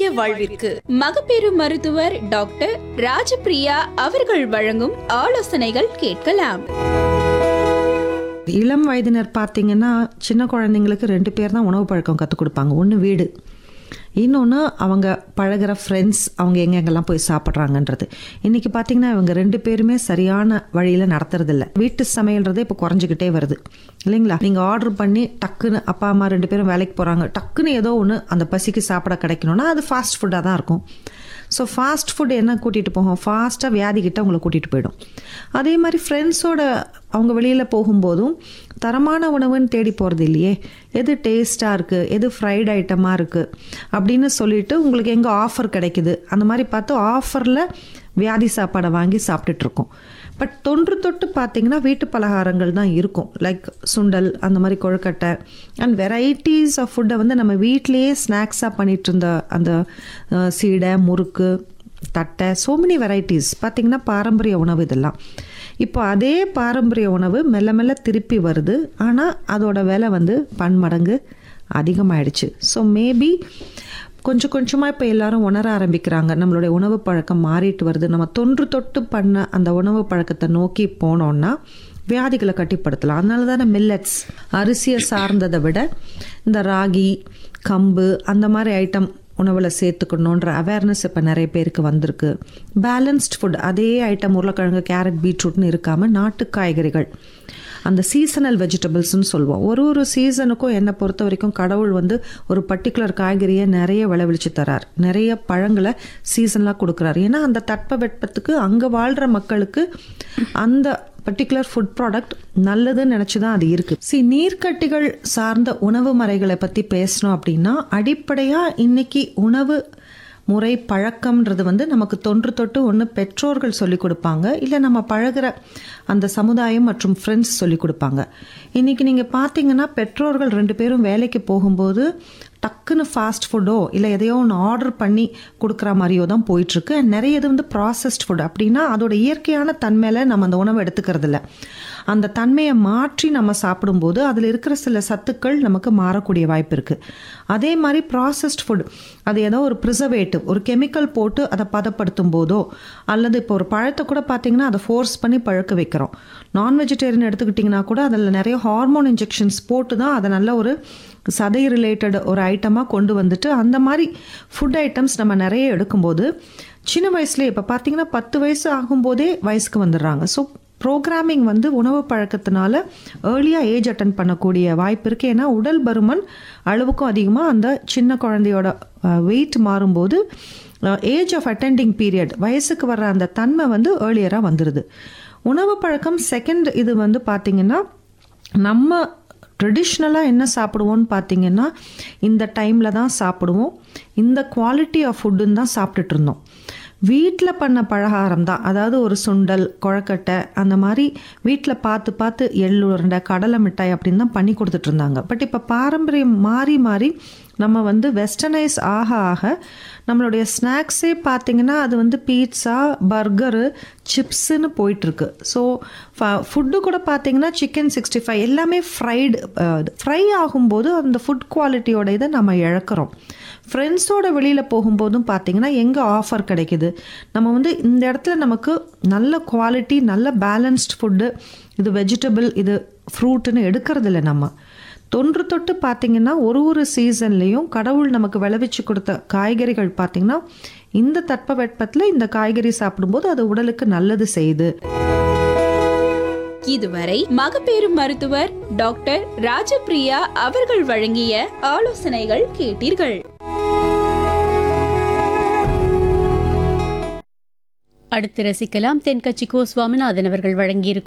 ஆரோக்கிய வாழ்விற்கு மகப்பேறு மருத்துவர் டாக்டர் ராஜபிரியா அவர்கள் வழங்கும் ஆலோசனைகள் கேட்கலாம் இளம் வயதினர் பார்த்தீங்கன்னா சின்ன குழந்தைங்களுக்கு ரெண்டு பேர் தான் உணவு பழக்கம் கற்றுக் கொடுப்பாங்க ஒன்று வீடு இன்னொன்று அவங்க பழகுற ஃப்ரெண்ட்ஸ் அவங்க எங்கெங்கெல்லாம் போய் சாப்பிட்றாங்கன்றது இன்றைக்கி பார்த்தீங்கன்னா இவங்க ரெண்டு பேருமே சரியான வழியில் நடத்துறதில்ல வீட்டு சமையல்றதே இப்போ குறைஞ்சிக்கிட்டே வருது இல்லைங்களா நீங்கள் ஆர்டர் பண்ணி டக்குன்னு அப்பா அம்மா ரெண்டு பேரும் வேலைக்கு போகிறாங்க டக்குன்னு ஏதோ ஒன்று அந்த பசிக்கு சாப்பிட கிடைக்கணும்னா அது ஃபாஸ்ட் ஃபுட்டாக தான் இருக்கும் ஸோ ஃபாஸ்ட் ஃபுட் என்ன கூட்டிகிட்டு போகும் ஃபாஸ்ட்டாக வியாதிக்கிட்ட அவங்கள கூட்டிகிட்டு போயிடும் அதே மாதிரி ஃப்ரெண்ட்ஸோட அவங்க வெளியில் போகும்போதும் தரமான உணவுன்னு தேடி போகிறது இல்லையே எது டேஸ்ட்டாக இருக்குது எது ஃப்ரைட் ஐட்டமாக இருக்குது அப்படின்னு சொல்லிட்டு உங்களுக்கு எங்கே ஆஃபர் கிடைக்குது அந்த மாதிரி பார்த்து ஆஃபரில் வியாதி சாப்பாடை வாங்கி சாப்பிட்டுட்டு இருக்கோம் பட் தொன்று தொட்டு பார்த்தீங்கன்னா வீட்டு பலகாரங்கள் தான் இருக்கும் லைக் சுண்டல் அந்த மாதிரி கொழுக்கட்டை அண்ட் வெரைட்டிஸ் ஆஃப் ஃபுட்டை வந்து நம்ம வீட்டிலேயே ஸ்நாக்ஸாக பண்ணிட்டு இருந்த அந்த அஹ், சீடை முறுக்கு தட்டை so many வெரைட்டிஸ் பார்த்திங்கன்னா பாரம்பரிய உணவு இதெல்லாம் இப்போ அதே பாரம்பரிய உணவு மெல்ல மெல்ல திருப்பி வருது ஆனால் அதோட விலை வந்து பன்மடங்கு அதிகமாயிடுச்சு ஸோ மேபி கொஞ்சம் கொஞ்சமாக இப்போ எல்லாரும் உணர ஆரம்பிக்கிறாங்க நம்மளுடைய உணவு பழக்கம் மாறிட்டு வருது நம்ம தொன்று தொட்டு பண்ண அந்த உணவு பழக்கத்தை நோக்கி போனோம்னா வியாதிகளை கட்டிப்படுத்தலாம் அதனால தானே மில்லட்ஸ் அரிசியை சார்ந்ததை விட இந்த ராகி கம்பு அந்த மாதிரி ஐட்டம் உணவில் சேர்த்துக்கணுன்ற அவேர்னஸ் இப்போ நிறைய பேருக்கு வந்திருக்கு பேலன்ஸ்ட் ஃபுட் அதே ஐட்டம் உருளைக்கிழங்கு கேரட் பீட்ரூட்னு இருக்காமல் நாட்டு காய்கறிகள் அந்த சீசனல் வெஜிடபிள்ஸ்னு சொல்லுவோம் ஒரு ஒரு சீசனுக்கும் என்னை பொறுத்த வரைக்கும் கடவுள் வந்து ஒரு பர்டிகுலர் காய்கறியை நிறைய விளைவிச்சு தரார் நிறைய பழங்களை சீசனலாக கொடுக்குறாரு ஏன்னா அந்த தட்ப வெப்பத்துக்கு அங்கே வாழ்கிற மக்களுக்கு அந்த பர்டிகுலர் ஃபுட் ப்ராடக்ட் நல்லதுன்னு நினச்சி தான் அது இருக்குது சி நீர்க்கட்டிகள் சார்ந்த உணவு முறைகளை பற்றி பேசணும் அப்படின்னா அடிப்படையாக இன்னைக்கு உணவு முறை பழக்கம்ன்றது வந்து நமக்கு தொன்று தொட்டு ஒன்று பெற்றோர்கள் சொல்லிக் கொடுப்பாங்க இல்லை நம்ம பழகுற அந்த சமுதாயம் மற்றும் ஃப்ரெண்ட்ஸ் சொல்லிக் கொடுப்பாங்க இன்றைக்கி நீங்கள் பார்த்தீங்கன்னா பெற்றோர்கள் ரெண்டு பேரும் வேலைக்கு போகும்போது டக்குன்னு ஃபாஸ்ட் ஃபுட்டோ இல்லை எதையோ ஒன்று ஆர்டர் பண்ணி கொடுக்குற மாதிரியோ தான் போயிட்டுருக்கு அண்ட் நிறைய இது வந்து ப்ராசஸ்ட் ஃபுட் அப்படின்னா அதோட இயற்கையான தன்மையில் நம்ம அந்த உணவை எடுத்துக்கிறது இல்ல அந்த தன்மையை மாற்றி நம்ம சாப்பிடும்போது அதில் இருக்கிற சில சத்துக்கள் நமக்கு மாறக்கூடிய வாய்ப்பு இருக்குது அதே மாதிரி ப்ராசஸ்ட் ஃபுட் அது ஏதோ ஒரு ப்ரிசர்வேட்டிவ் ஒரு கெமிக்கல் போட்டு அதை பதப்படுத்தும் போதோ அல்லது இப்போ ஒரு பழத்தை கூட பார்த்தீங்கன்னா அதை ஃபோர்ஸ் பண்ணி பழுக்க வைக்கிறோம் நான் வெஜிடேரியன் எடுத்துக்கிட்டிங்கன்னா கூட அதில் நிறைய ஹார்மோன் இன்ஜெக்ஷன்ஸ் போட்டு தான் அதை நல்ல ஒரு சதை ரிலேட்டட் ஒரு ஐட்டமாக கொண்டு வந்துட்டு அந்த மாதிரி ஃபுட் ஐட்டம்ஸ் நம்ம நிறைய எடுக்கும்போது சின்ன வயசுலேயே இப்போ பார்த்தீங்கன்னா பத்து வயசு ஆகும்போதே வயசுக்கு வந்துடுறாங்க ஸோ ப்ரோக்ராமிங் வந்து உணவு பழக்கத்தினால ஏர்லியாக ஏஜ் அட்டன் பண்ணக்கூடிய வாய்ப்பு இருக்குது ஏன்னா உடல் பருமன் அளவுக்கும் அதிகமாக அந்த சின்ன குழந்தையோட வெயிட் மாறும்போது ஏஜ் ஆஃப் அட்டெண்டிங் பீரியட் வயசுக்கு வர்ற அந்த தன்மை வந்து ஏர்லியராக வந்துடுது உணவு பழக்கம் செகண்ட் இது வந்து பார்த்திங்கன்னா நம்ம ட்ரெடிஷ்னலாக என்ன சாப்பிடுவோம்னு பார்த்தீங்கன்னா இந்த டைமில் தான் சாப்பிடுவோம் இந்த குவாலிட்டி ஆஃப் ஃபுட்டுன்னு தான் சாப்பிட்டுட்டு இருந்தோம் வீட்டில் பண்ண பலகாரம் தான் அதாவது ஒரு சுண்டல் கொழக்கட்டை அந்த மாதிரி வீட்டில் பார்த்து பார்த்து எள்ளு உருண்டை கடலை மிட்டாய் அப்படின்னு தான் பண்ணி கொடுத்துட்டு இருந்தாங்க பட் இப்போ பாரம்பரியம் மாறி மாறி நம்ம வந்து வெஸ்டர்னைஸ் ஆக ஆக நம்மளுடைய ஸ்நாக்ஸே பார்த்தீங்கன்னா அது வந்து பீட்சா பர்கரு சிப்ஸுன்னு போயிட்டுருக்கு ஸோ ஃபுட்டு கூட பார்த்தீங்கன்னா சிக்கன் சிக்ஸ்டி ஃபைவ் எல்லாமே ஃப்ரைடு ஃப்ரை ஆகும்போது அந்த ஃபுட் குவாலிட்டியோட இதை நம்ம இழக்கிறோம் ஃப்ரெண்ட்ஸோட வெளியில் போகும்போதும் பார்த்தீங்கன்னா எங்கே ஆஃபர் கிடைக்குது நம்ம வந்து இந்த இடத்துல நமக்கு நல்ல குவாலிட்டி நல்ல பேலன்ஸ்ட் ஃபுட்டு இது வெஜிடபிள் இது ஃப்ரூட்டுன்னு எடுக்கிறதில்ல நம்ம தொன்று தொட்டு பார்த்தீங்கன்னா ஒரு ஒரு சீசன்லேயும் கடவுள் நமக்கு விளைவிச்சு கொடுத்த காய்கறிகள் பார்த்தீங்கன்னா இந்த தட்பவெப்பத்தில் இந்த காய்கறி சாப்பிடும்போது அது உடலுக்கு நல்லது செய்யுது இதுவரை மகப்பேறு மருத்துவர் டாக்டர் ராஜபிரியா அவர்கள் வழங்கிய ஆலோசனைகள் கேட்டீர்கள் அடுத்து ரசிக்கலாம் தென்கட்சி கோ சுவாமிநாதன் அவர்கள் வழங்கியிருக்கும்